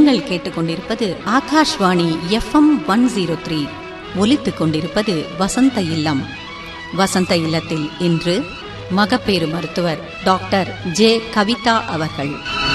நீங்கள் கேட்டுக்கொண்டிருப்பது Akashvani FM one zero three ஒலித்துக் கொண்டிருப்பது வசந்த இல்லம் வசந்த இல்லத்தில் இன்று மகப்பேறு மருத்துவர் டாக்டர் ஜே கவிதா அவர்கள்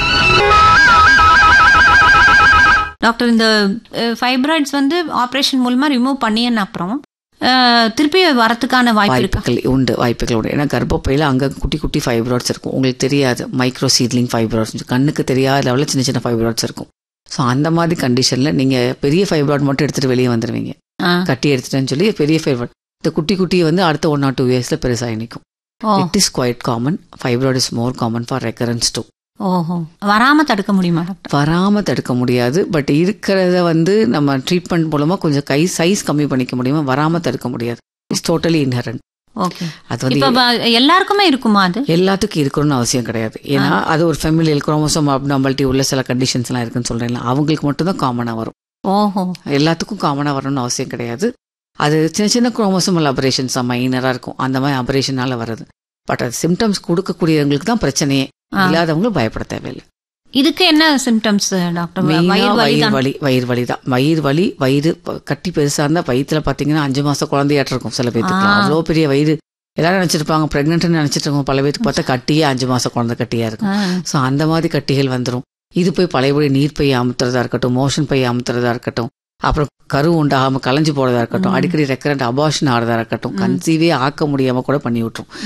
டாக்டர் இந்த ஃபைப்ராய்ட்ஸ் வந்து ஆப்ரேஷன் மூலமா ரிமூவ் பண்ணியன்னு அப்புறம் அஹ், திருப்பி வரத்துக்கான வாய்ப்பு இருக்கா வாய்ப்புகள் உண்டு வாய்ப்புகள் உண்டு ஏன்னா கர்ப்பப்பையில் அங்கே குட்டி குட்டி ஃபைப்ராய்ட்ஸ் இருக்கும் உங்களுக்கு தெரியாது மைக்ரோ சீட்லிங் ஃபைப்ராய்ட்ஸ் கண்ணுக்கு தெரியாத லெவலில் சின்ன சின்ன ஃபைப்ராய்ட்ஸ் இருக்கும் ஸோ அந்த மாதிரி கண்டிஷனில் நீங்கள் பெரிய ஃபைப்ராய்ட் மட்டும் எடுத்துகிட்டு வெளியே வந்துடுவீங்க ஆ. கட்டி எடுத்துட்டேன்னு சொல்லி பெரிய ஃபைப்ராய்ட் இந்த குட்டி குட்டி வந்து அடுத்த ஒன் ஆர் டூ இயர்ஸில் பெருசாகி நிற்கும் oh it is quite common fibroid is more common for recurrence too ஓஹோ வராம தடுக்க முடியுமா டாக்டர் வராமல் தடுக்க முடியாது பட் இருக்கிறத வந்து நம்ம ட்ரீட்மெண்ட் மூலமாக கொஞ்சம் கை சைஸ் கம்மி பண்ணிக்க முடியுமா வராமல் தடுக்க முடியாது இட்ஸ் டோட்டலி இன்ஹரண்ட் ஓகே அது வந்து இப்ப வ- எல்லாருக்குமே இருக்குமா அது எல்லாத்துக்கும் இருக்கணும்னு அவசியம் கிடையாது ஏன்னா அது ஒரு ஃபெமிலியல் குரோமோசோம் அப்னாமல்ட்டி உள்ள சில கண்டிஷன்ஸ் எல்லாம் இருக்குன்னு சொல்றேன்ல அவங்களுக்கு மட்டும்தான் காமனா வரும் ஓஹோ எல்லாத்துக்கும் காமனா வரணும்னு அவசியம் கிடையாது அது சின்ன சின்ன குரோமோசோமல் அபரேஷன்ஸ் மைனரா இருக்கும் அந்த மாதிரி அபரேஷனால வருது பட் அது சிம்டம்ஸ் கொடுக்கக்கூடியவங்களுக்கு தான் பிரச்சனையே ஆ. இல்லாதவங்க பயப்பட தேவையில்லை இதுக்கு என்ன சிம்டம்ஸ் டாக்டர் வ- மெயினா வயிறு வலி வயிறு தான் வலி வயிறு வலி தான் வயிறு வலி வயிறு ப- கட்டி பெருசா இருந்தா வயிற்றுல பாத்தீங்கன்னா அஞ்சு மாசம் குழந்தையாட்டு இருக்கும் சில பேத்துக்கு ஆ. அவ்வளோ பெரிய வயிறு எல்லாரும் நினைச்சிருப்பாங்க பிரெக்னென்ட் நினைச்சிட்டு இருக்கோம் பல பேருக்கு பார்த்தா கட்டியே அஞ்சு மாசம் குழந்தை கட்டியா இருக்கும் ஆ. ஸோ அந்த மாதிரி கட்டிகள் வந்துடும் இது போய் பழையபடி நீர் பை அமுத்துறதா இருக்கட்டும் மோஷன் பை அமுத்துறதா இருக்கட்டும் அப்புறம் கரு உண்டாகாம கலைஞ்சு போறதா இருக்கட்டும் அடிக்கடி ரெக்கரண்ட் அபாஷன் ஆறதா இருக்கட்டும் கன்சீவே ஆக்க முடியாம கூட பண்ணி விட்டுரும்